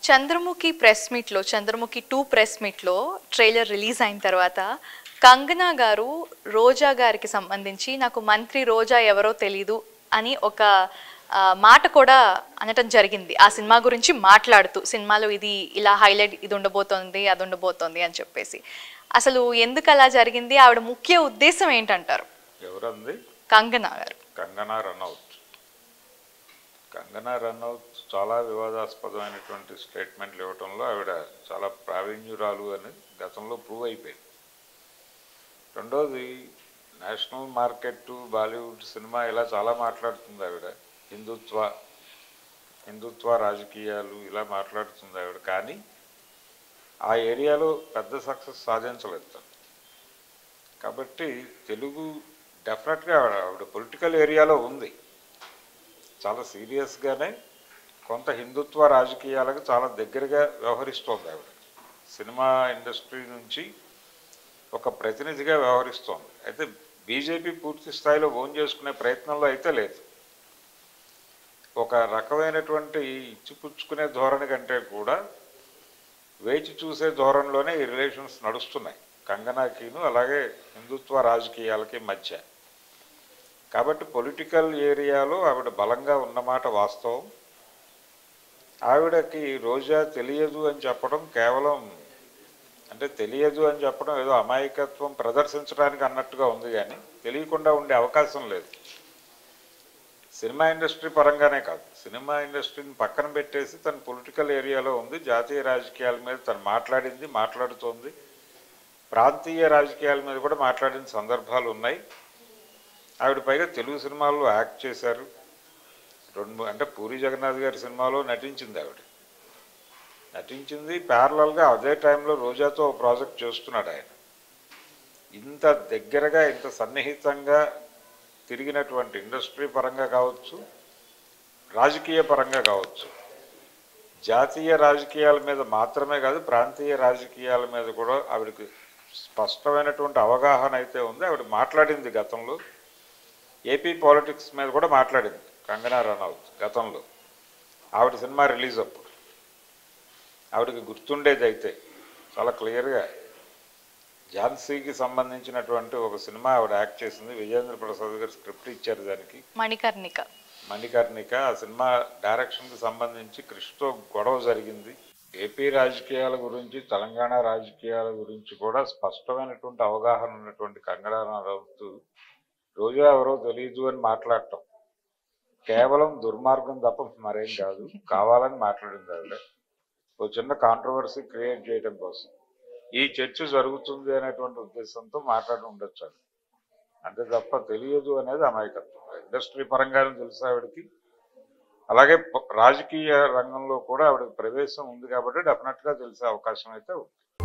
Chandramukhi press మీట్లో Chandramukhi two press మీట్లో trailer release అయిన తర్వాత కంగనా గారు రోజా గారికి సంబంధించి నాకు మంత్రి రోజా ఎవరో తెలీదు అని ఒక ఆ, మాట కూడా అనటం జరిగింది ఆ సినిమా గురించి మాట్లాడుతూ సినిమాలో ఇది ఇలా హైలైట్ ఇది ఉండబోతోంది అది ఉండబోతోంది అని చెప్పేసి అసలు ఎందుకు అలా జరిగింది ఆవిడ ముఖ్య ఉద్దేశం ఏంటంటారు ఎవరంది కంగనా గారు కంగనా రనౌత్ కంగనా రనౌత్ చాలా వివాదాస్పదమైనటువంటి స్టేట్మెంట్లు ఇవ్వటంలో ఆవిడ చాలా ప్రావీణ్యురాలు అని గతంలో ప్రూవ్ అయిపోయింది రెండోది నేషనల్ మార్కెట్ బాలీవుడ్ సినిమా ఇలా చాలా మాట్లాడుతుంది ఆవిడ హిందుత్వ హిందుత్వ రాజకీయాలు ఇలా మాట్లాడుతుంది ఆవిడ కానీ ఆ ఏరియాలో పెద్ద సక్సెస్ సాధించలేదు తను. కాబట్టి తెలుగు డెఫినెట్గా ఆవిడ ఆవిడ పొలిటికల్ ఏరియాలో ఉంది చాలా సీరియస్గానే కొంత హిందుత్వ రాజకీయాలకు చాలా దగ్గరగా వ్యవహరిస్తోంది ఆవిడ సినిమా ఇండస్ట్రీ నుంచి ఒక ప్రతినిధిగా వ్యవహరిస్తోంది అయితే బీజేపీ పూర్తి స్థాయిలో ఓన్ చేసుకునే ప్రయత్నంలో అయితే లేదు ఒక రకమైనటువంటి ఇచ్చిపుచ్చుకునే ధోరణి కంటే కూడా వేచి చూసే ధోరణిలోనే ఈ రిలేషన్స్ నడుస్తున్నాయి కంగనాకిను అలాగే హిందుత్వ రాజకీయాలకి మధ్య కాబట్టి పొలిటికల్ ఏరియాలో ఆవిడ బలంగా ఉన్నమాట వాస్తవం ఆవిడకి రోజా తెలియదు అని చెప్పడం కేవలం అంటే తెలియదు అని చెప్పడం ఏదో అమాయకత్వం ప్రదర్శించడానికి అన్నట్టుగా ఉంది కానీ తెలియకుండా ఉండే అవకాశం లేదు సినిమా ఇండస్ట్రీ పరంగానే కాదు సినిమా ఇండస్ట్రీని పక్కన పెట్టేసి తన పొలిటికల్ ఏరియాలో ఉంది జాతీయ రాజకీయాల మీద తను మాట్లాడింది మాట్లాడుతోంది ప్రాంతీయ రాజకీయాల మీద కూడా మాట్లాడిన సందర్భాలు ఉన్నాయి ఆవిడ పైగా తెలుగు సినిమాల్లో యాక్ట్ చేశారు రెండు మూ- అంటే పూరి జగన్నాథ్ గారి సినిమాలో నటించింది ఆవిడ నటించింది ప్యారలల్గా అదే టైంలో రోజాతో ఒక ప్రాజెక్ట్ చేస్తున్నాడు ఆయన ఇంత దగ్గరగా ఇంత సన్నిహితంగా తిరిగినటువంటి ఇండస్ట్రీ పరంగా కావచ్చు రాజకీయ పరంగా కావచ్చు జాతీయ రాజకీయాల మీద మాత్రమే కాదు ప్రాంతీయ రాజకీయాల మీద కూడా ఆవిడకి స్పష్టమైనటువంటి అవగాహన అయితే ఉంది ఆవిడ మాట్లాడింది గతంలో ఏపీ పాలిటిక్స్ మీద కూడా మాట్లాడింది కంగనా రనౌత్ గతంలో ఆవిడ సినిమా రిలీజ్ అప్పుడు ఆవిడకి గుర్తుండేది అయితే చాలా క్లియర్గా ఝాన్సీకి సంబంధించినటువంటి ఒక సినిమా ఆవిడ యాక్ట్ చేసింది విజేంద్ర ప్రసాద్ గారు స్క్రిప్ట్ ఇచ్చారు దానికి మణికర్ణిక మణికర్ణిక ఆ సినిమా డైరెక్షన్కి సంబంధించి కృష్ణతో గొడవ జరిగింది ఏపీ రాజకీయాల గురించి తెలంగాణ రాజకీయాల గురించి కూడా స్పష్టమైనటువంటి అవగాహన ఉన్నటువంటి కంగనా రనౌత్ రోజా ఎవరో తెలియదు అని మాట్లాడటం కేవలం దుర్మార్గం తప్ప మరేం కాదు కావాలని మాట్లాడింది ఆవిడ ఒక చిన్న కాంట్రవర్సీ క్రియేట్ చేయడం కోసం ఈ చర్చ జరుగుతుంది అనేటువంటి ఉద్దేశంతో మాట్లాడి ఉండొచ్చు ఆవిడ. అంతే తప్ప తెలియదు అనేది అమాయకత్వం ఇండస్ట్రీ పరంగానే తెలుసు ఆవిడకి అలాగే ప- రాజకీయ రంగంలో కూడా ఆవిడకి ప్రవేశం ఉంది కాబట్టి డెఫినెట్గా తెలిసే అవకాశం అయితే ఉంది